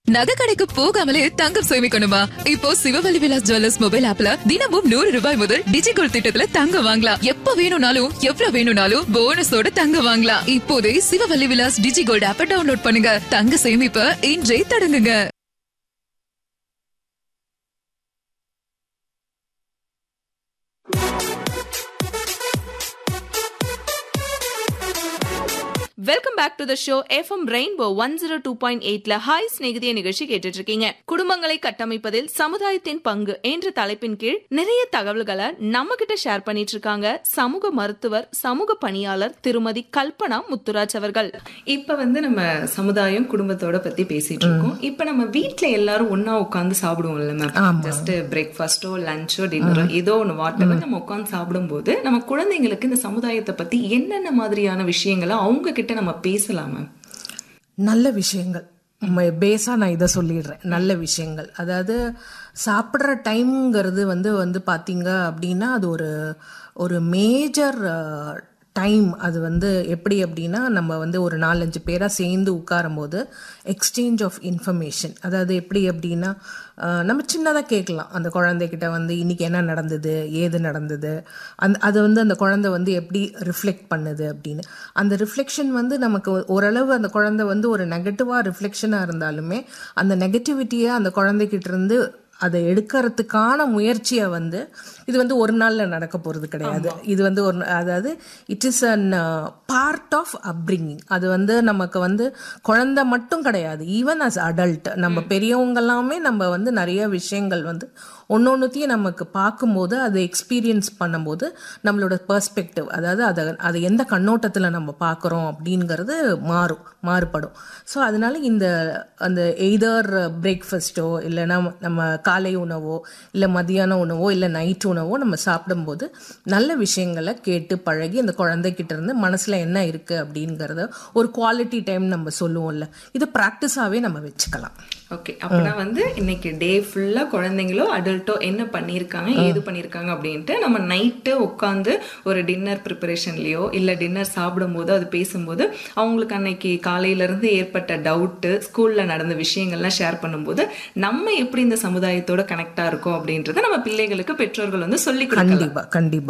நகை கடைக்கு போகாமலே தங்கம் சேமிக்கணுமா இப்போ சிவவழி விலாஸ் ஜுவல்லர்ஸ் மொபைல் ஆப்ல தினமும் நூறு ரூபாய் முதல் டிஜிகோல்ட் திட்டத்துல தங்கம் வாங்கலாம் எப்ப வேணும்னாலும் எவ்வளவு வேணும்னாலும் போனஸோட தங்கம் வாங்கலாம் இப்போதே சிவவழி விலாஸ் டிஜிகோல்ட் ஆப்ப டவுன்லோட் பண்ணுங்க தங்க சேமிப்ப இன்றே தொடங்குங்க welcome back to the show FM rainbow one zero two point எயிட்ல ஹாய் ஸ்நேகிதிய நிகழ்ச்சி கேட்டுட்டு இருக்கீங்க குடும்பங்களை கட்டமைப்பதில் சமுதாயத்தின் பங்கு என்ற தலைப்பின் கீழ் நிறைய தகவல்களை நம்ம கிட்ட ஷேர் பண்ணிட்டு இருக்காங்க சமூக மருத்துவர் சமூக பணியாளர் திருமதி கல்பனா முத்துராஜ் அவர்கள் இப்ப வந்து நம்ம சமுதாயம் குடும்பத்தோட பத்தி பேசிட்டு இருக்கோம் இப்ப நம்ம வீட்ல எல்லாரும் ஒண்ணா உட்கார்ந்து சாப்பிடுவோம்ல மேம் ஜஸ்ட் பிரேக்ஃபாஸ்டோ லஞ்சோ டின்னரோ ஏதோ ஒன்று வாட்டர் நம்ம உட்கார்ந்து சாப்பிடும்போது நம்ம குழந்தைங்களுக்கு இந்த சமுதாயத்தை பத்தி என்னென்ன மாதிரியான விஷயங்களை அவங்க கிட்ட நம்ம பேசலாம் மேம் நல்ல விஷயங்கள் பேஸாக நான் இதை சொல்லிடுறேன் நல்ல விஷயங்கள் அதாவது சாப்பிட்ற டைம்ங்கிறது வந்து வந்து பார்த்தீங்க அப்படின்னா அது ஒரு ஒரு மேஜர் டைம் அது வந்து எப்படி அப்படின்னா நம்ம வந்து ஒரு நாலஞ்சு பேராக சேர்ந்து உட்காரும்போது எக்ஸ்சேஞ்ச் ஆஃப் இன்ஃபர்மேஷன் அதாவது எப்படி அப்படின்னா அஹ், நம்ம சின்னதாக கேட்கலாம் அந்த குழந்தைகிட்ட வந்து இன்னைக்கு என்ன நடந்தது ஏது நடந்தது அந்த அது வந்து அந்த குழந்தை வந்து எப்படி ரிஃப்ளெக்ட் பண்ணுது அப்படின்னு அந்த ரிஃப்ளெக்ஷன் வந்து நமக்கு ஒ- ஓரளவு அந்த குழந்தை வந்து ஒரு நெகட்டிவாக ரிஃப்ளெக்ஷனாக இருந்தாலுமே அந்த நெகட்டிவிட்டியை அந்த குழந்தைகிட்ட இருந்து அதை எடுக்கிறதுக்கான முயற்சியை வந்து இது வந்து ஒரு நாளில் நடக்க போகிறது கிடையாது இது வந்து ஒரு அதாவது it is an part of upbringing அது வந்து நமக்கு வந்து குழந்தை மட்டும் கிடையாது ஈவன் அஸ் அடல்ட் நம்ம பெரியவங்க எல்லாமே நம்ம வந்து நிறைய விஷயங்கள் வந்து ஒன்னொன்னுத்தையும் நமக்கு பார்க்கும்போது அதை எக்ஸ்பீரியன்ஸ் பண்ணும்போது நம்மளோட பெர்ஸ்பெக்டிவ் அதாவது அதை அதை எந்த கண்ணோட்டத்தில் நம்ம பார்க்குறோம் அப்படிங்கிறது மாறும் மாறுபடும் ஸோ அதனால இந்த அந்த எய்தர் பிரேக்ஃபாஸ்ட்டோ இல்லைன்னா நம்ம காலை உணவோ இல்லை மதியான உணவோ இல்லை நைட் உணவோ நம்ம சாப்பிடும்போது நல்ல விஷயங்களை கேட்டு பழகி அந்த குழந்தைகிட்ட இருந்து மனசில் என்ன இருக்குது அப்படிங்கிறத ஒரு குவாலிட்டி டைம் நம்ம சொல்லுவோம்ல இது ப்ராக்டிஸாகவே நம்ம வச்சுக்கலாம் ஓகே அப்பனா வந்து இன்னைக்கு டே ஃபுல்லா குழந்தைங்களோ அடல்ட்டோ என்ன பண்ணியிருக்காங்க ஏது பண்ணியிருக்காங்க அப்படின்ட்டு நம்ம நைட்டு உட்காந்து ஒரு டின்னர் ப்ரிப்பரேஷன்லயோ இல்ல டின்னர் சாப்பிடும் போது அது பேசும்போது அவங்களுக்கு அன்னைக்கு காலையில இருந்து ஏற்பட்ட டவுட்டு ஸ்கூல்ல நடந்த விஷயங்கள்லாம் ஷேர் பண்ணும்போது நம்ம எப்படி இந்த சமுதாயத்தோட கனெக்டா இருக்கோம் அப்படின்றத நம்ம பிள்ளைகளுக்கு பெற்றோர்கள் வந்து சொல்லி கொடுக்கலாம் கண்டிப்பாக கண்டிப்பாக